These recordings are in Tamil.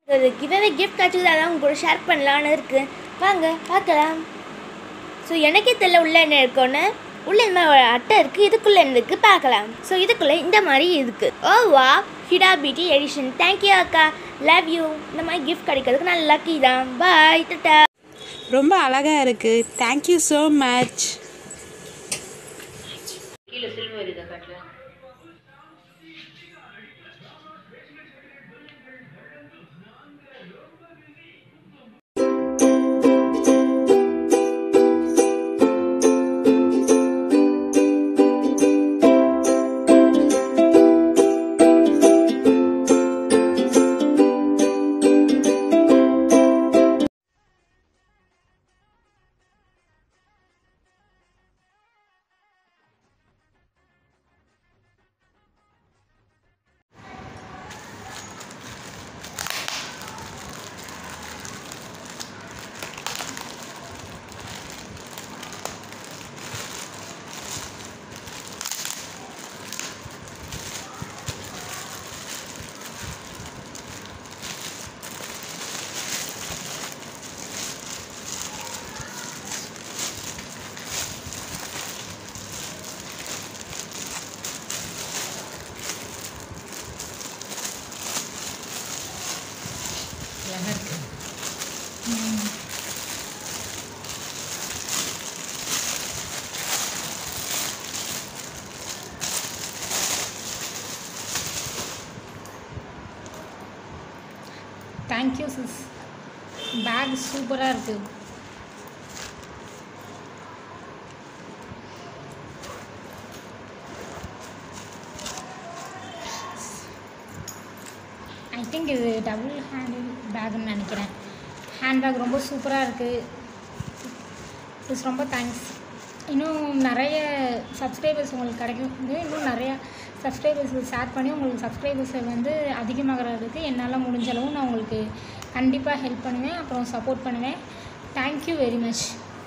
ஒரு கிவ்அவே கிஃப்ட் கிடச்சிது அதான் உங்க கூட ஷேர் பண்ணலான்னு இருக்கு வாங்க பார்க்கலாம் ஸோ எனக்கே தெரியல உள்ள என்ன இருக்குன்னு உள்ள இந்த மாதிரி ஒரு அட்டை இருக்குது இதுக்குள்ளே என்ன இருக்குது பார்க்கலாம் ஸோ இதுக்குள்ளே இந்த மாதிரி இருக்குது ஓ வா ஹிடா பியூட்டி எடிஷன் தேங்க்யூ அக்கா லவ் யூ இந்த மாதிரி கிஃப்ட் கிடைக்கிறதுக்கு நான் லக்கி தான் பாய் டாட்டா ரொம்ப அழகாக இருக்குது தேங்க்யூ ஸோ மச் கீழே சில்வர் இதை காட்டுல அழகா இருக்கு தேங்க்யூ சிஸ் பேக் சூப்பராக இருக்குது ஐ திங்க் இது டபுள் ஹேண்டில் பேக்குன்னு நினைக்கிறேன் ஹேண்ட்பேக் ரொம்ப சூப்பராக இருக்குது ப்ளஸ் ரொம்ப தேங்க்ஸ் இன்னும் நிறைய சப்ஸ்கிரைபர்ஸ் உங்களுக்கு கிடைக்கும் வந்து இன்னும் நிறைய சப்ஸ்கிரைபர்ஸ் ஷேர் பண்ணி உங்களுக்கு சப்ஸ்கிரைபர்ஸை வந்து அதிகமாகிறதுக்கு என்னால் முடிஞ்ச அளவு நான் உங்களுக்கு கண்டிப்பாக ஹெல்ப் பண்ணுவேன் அப்புறம் சப்போர்ட் பண்ணுவேன் thank you very much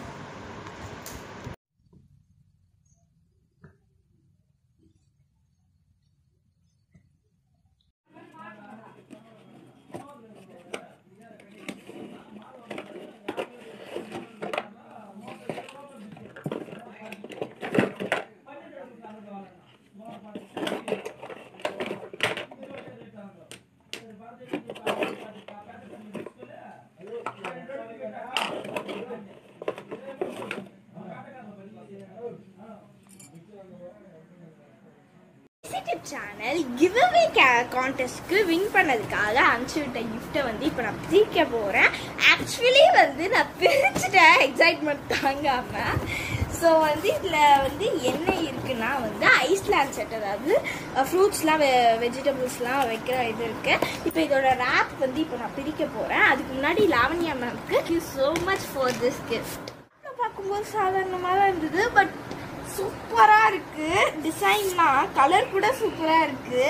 YouTube channel giveaway கான்டெஸ்ட்க்கு வின் பண்ணதுக்காக அனுப்பிச்சு விட்ட கிஃப்ட்டை வந்து இப்போ நான் பிரிக்க போகிறேன் ஆக்சுவலி வந்து நான் பிரிச்சுட்டேன் எக்ஸைட்மெண்ட் தாங்காம ஸோ வந்து இதில் வந்து என்ன இருக்குன்னா வந்து ஐஸ்லேண்ட் செட் அதாவது ஃப்ரூட்ஸ்லாம் வெ வெஜிடபிள்ஸ்லாம் வைக்கிற இது இருக்கு இப்போ இதோட ரேப் வந்து இப்போ நான் பிரிக்க போகிறேன் அதுக்கு முன்னாடி லாவண்யா மேம்க்கு you so much for this gift பார்க்கும்போது சாதாரணமாக தான் இருந்தது பட் சூப்பராக இருக்கு டிசைன்லாம் கலர் கூட சூப்பராக இருக்கு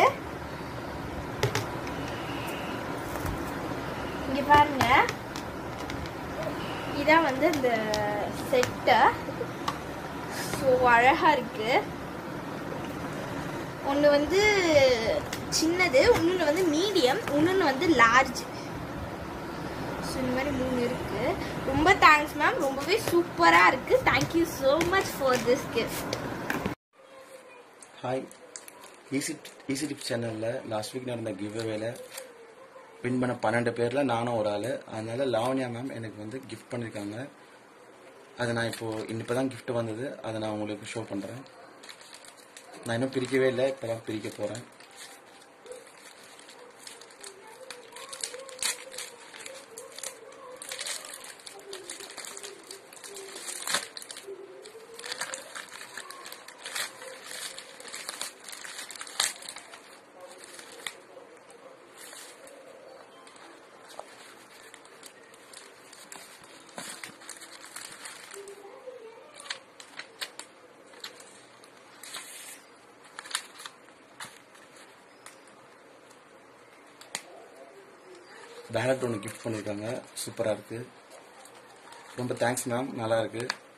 இங்க பாருங்க இதான் வந்து இந்த செட்டு ஸோ அழகா இருக்கு ஒன்று வந்து சின்னது இன்னொன்று வந்து மீடியம் இன்னொன்று வந்து லார்ஜ் ஸோ இந்த மாதிரி மூணு இருக்கு ரொம்ப தேங்க்ஸ் மேம் ரொம்பவே சூப்பராக இருக்கு thank you so much for this gift hi easy easy tips சேனலில் லாஸ்ட் வீக் நடந்த கிவ் அவேல வின் பண்ண பன்னெண்டு பேரில் நானும் ஒரு ஆள் அதனால லாவண்யா மேம் எனக்கு வந்து கிஃப்ட் பண்ணியிருக்காங்க அதை நான் இப்போது இப்போ தான் gift வந்தது அதை நான் உங்களுக்கு ஷோ பண்ணுறேன் நான் இன்னும் பிரிக்கவே இல்லை இப்போ தான் பிரிக்க போகிறேன் பேலட் ஒன்று கிஃப்ட் பண்ணியிருக்காங்க சூப்பராக இருக்குது ரொம்ப தேங்க்ஸ் மேம் நல்லா இருக்குது